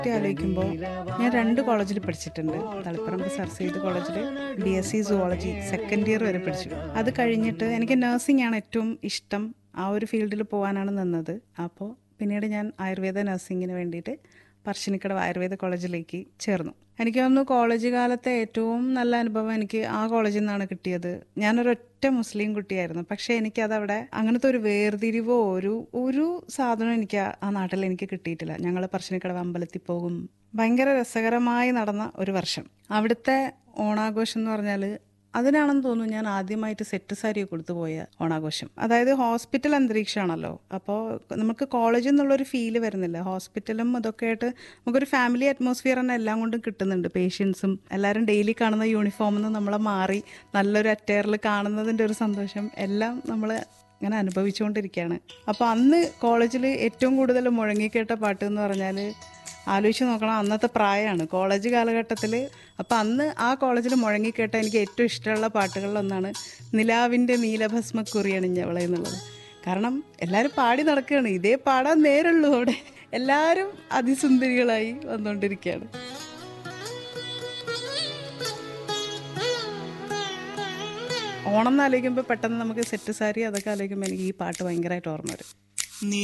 പറ്റി ആലോചിക്കുമ്പോൾ ഞാൻ രണ്ട് കോളേജിൽ പഠിച്ചിട്ടുണ്ട് തളിപ്പറമ്പ് സർ സെയ്ദ് കോളേജിൽ B S C zoology second year വരെ പഠിച്ചു അത് കഴിഞ്ഞിട്ട് എനിക്ക് നഴ്സിംഗ് ആണ് ഏറ്റവും ഇഷ്ടം ആ ഒരു ഫീൽഡിൽ പോകാനാണ് നിന്നത് അപ്പോൾ പിന്നീട് ഞാൻ ആയുർവേദ നഴ്സിങ്ങിന് വേണ്ടിയിട്ട് പറശ്ശിനിക്കടവ് ആയുർവേദ കോളേജിലേക്ക് ചേർന്നു എനിക്ക് തോന്നുന്നു കോളേജ് കാലത്തെ ഏറ്റവും നല്ല അനുഭവം എനിക്ക് ആ കോളേജിൽ നിന്നാണ് കിട്ടിയത് ഞാനൊരൊറ്റ മുസ്ലിം കുട്ടിയായിരുന്നു പക്ഷേ എനിക്കതവിടെ അങ്ങനത്തെ ഒരു വേർതിരിവോ ഒരു ഒരു സാധനം എനിക്ക് ആ- ആ നാട്ടിൽ എനിക്ക് കിട്ടിയിട്ടില്ല ഞങ്ങൾ പറശ്ശിനിക്കടവ് അമ്പലത്തിൽ പോകും ഭയങ്കര രസകരമായി നടന്ന ഒരു വർഷം അവിടുത്തെ ഓണാഘോഷം എന്ന് പറഞ്ഞാൽ അതിനാണെന്ന് തോന്നുന്നു ഞാൻ ആദ്യമായിട്ട് സെറ്റ് സാരി കൊടുത്തു പോയ ഓണാഘോഷം അതായത് ഹോസ്പിറ്റൽ അന്തരീക്ഷമാണല്ലോ അപ്പോൾ നമുക്ക് കോളേജിൽ നിന്നുള്ളൊരു ഫീല് വരുന്നില്ല ഹോസ്പിറ്റലും അതൊക്കെ ആയിട്ട് നമുക്കൊരു ഫാമിലി അറ്റ്മോസ്ഫിയർ തന്നെ എല്ലാം കൊണ്ടും കിട്ടുന്നുണ്ട് പേഷ്യൻസും എല്ലാവരും ഡെയിലി കാണുന്ന യൂണിഫോമിൽ നിന്ന് നമ്മളെ മാറി നല്ലൊരു അറ്റയറിൽ കാണുന്നതിൻ്റെ ഒരു സന്തോഷം എല്ലാം നമ്മൾ ഇങ്ങനെ അനുഭവിച്ചുകൊണ്ടിരിക്കുകയാണ് അപ്പോൾ അന്ന് കോളേജിൽ ഏറ്റവും കൂടുതൽ മുഴങ്ങിക്കേട്ട പാട്ട് എന്ന് പറഞ്ഞാൽ ആലോചിച്ച് നോക്കണം അന്നത്തെ പ്രായമാണ് കോളേജ് കാലഘട്ടത്തിൽ അപ്പം അന്ന് ആ കോളേജിൽ മുഴങ്ങിക്കേട്ട എനിക്ക് ഏറ്റവും ഇഷ്ടമുള്ള പാട്ടുകളിലൊന്നാണ് നിലാവിൻ്റെ നീലഭസ്മ കുറിയണിഞ്ഞവളെ എന്നുള്ളത് കാരണം എല്ലാവരും പാടി നടക്കുകയാണ് ഇതേ പാടാൻ നേരുള്ളൂ അവിടെ എല്ലാവരും അതിസുന്ദരികളായി വന്നുകൊണ്ടിരിക്കുകയാണ് ഓണം എന്ന് ആലോചിക്കുമ്പോൾ പെട്ടെന്ന് നമുക്ക് സെറ്റ് സാരി അതൊക്കെ ആലോചിക്കുമ്പോൾ എനിക്ക് ഈ പാട്ട് ഭയങ്കരമായിട്ട് ഓർമ്മ വരും